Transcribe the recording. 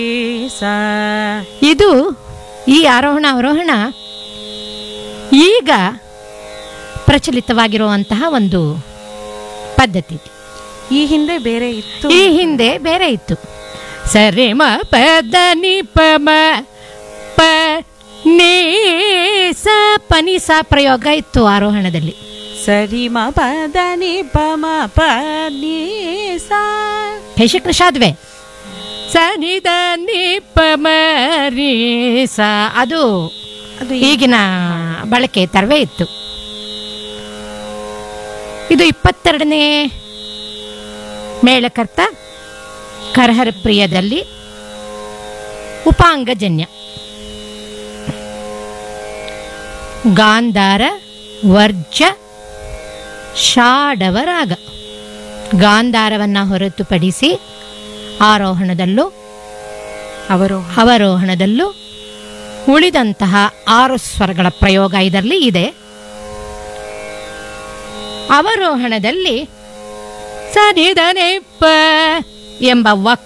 ಸ ಇದು ಈ ಆರೋಹಣ ಅವರೋಹಣ ಈಗ ಪ್ರಚಲಿತವಾಗಿರುವಂತಹ ಒಂದು ಪದ್ಧತಿ ಈ ಹಿಂದೆ ಬೇರೆ ಇತ್ತು ಈ ಹಿಂದೆ ಬೇರೆ ಇತ್ತು ಸರಿ ಮ ಪದ ನಿ ಪ ಮ ಪ ನೀ ಸ ಪನಿ ಸ ಪ್ರಯೋಗ ಇತ್ತು ಆರೋಹಣದಲ್ಲಿ ಸರಿ ಮ ಪದ ನಿ ಪ ಮ ಪ ನೀ ಸ ಶೇಷಕೃಷಾದ್ವೆ ಸ ನಿ ದ ನಿ ಪ ಮ ರೀ ಸ ಅದು ಅದು ಈಗಿನ ಬಳಕೆ ತರವೇ ಇತ್ತು ಇದು ಇಪ್ಪತ್ತೆರಡನೇ ಮೇಳಕರ್ತ ಕರಹರ ಪ್ರಿಯದಲ್ಲಿ ಉಪಾಂಗಜನ್ಯ ಗಾಂಧಾರ ವರ್ಜ ಷಾಡವ ರಾಗ ಗಾಂಧಾರವನ್ನು ಹೊರತುಪಡಿಸಿ ಆರೋಹಣದಲ್ಲೂ ಅವರು ಅವರೋಹಣದಲ್ಲೂ ಉಳಿದಂತಹ ಆರು ಸ್ವರಗಳ ಪ್ರಯೋಗ ಇದರಲ್ಲಿ ಇದೆ ಅವರೋಹಣದಲ್ಲಿ ಸನಿದನೆಪ್ಪ ಎಂಬ ವಕ್